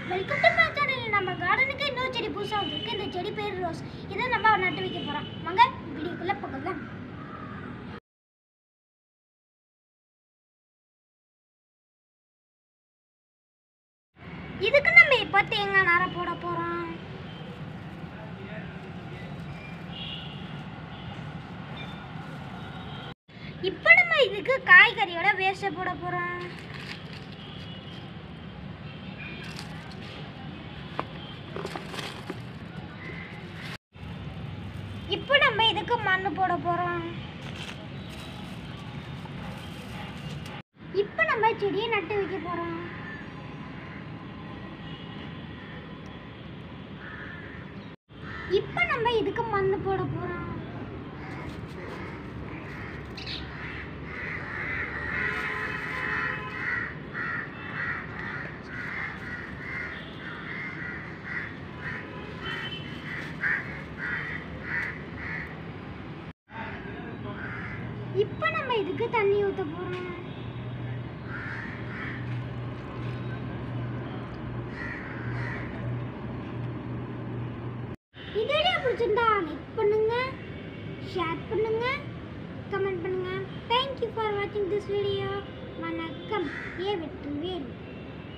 welcome to my channel நம்ம கார்டனுக்கு இன்னொரு செடி புதுசாக வந்திருக்கு இந்த செடி பேர் ரோஸ் இதை நம்ம நட்டு வைக்க போகிறோம் வாங்க வீடியோக்குள்ளே போகலாம் இதுக்கு நம்ம இப்போ தேங்காய் நாரை போட போகிறோம் இப்போ நம்ம இதுக்கு காய்கறியோட வேஸ்ட்டை போட போகிறோம் இப்போ நம்ம இதுக்கு மண்ணு போட போறோம் இப்போ நம்ம செடியை நட்டு வைக்க போறோம் இப்போ நம்ம இதுக்கு மண்ணு போட போறோம் இப்போ நம்ம இதுக்கு தண்ணி ஊத்த போறோம் இந்த வீடியோ பிடிச்சிருந்தா லைக் பண்ணுங்க ஷேர் பண்ணுங்க கமெண்ட் பண்ணுங்க தேங்க்யூ ஃபார் வாட்சிங் திஸ் வீடியோ வணக்கம் ஏ வெற்றி வேல்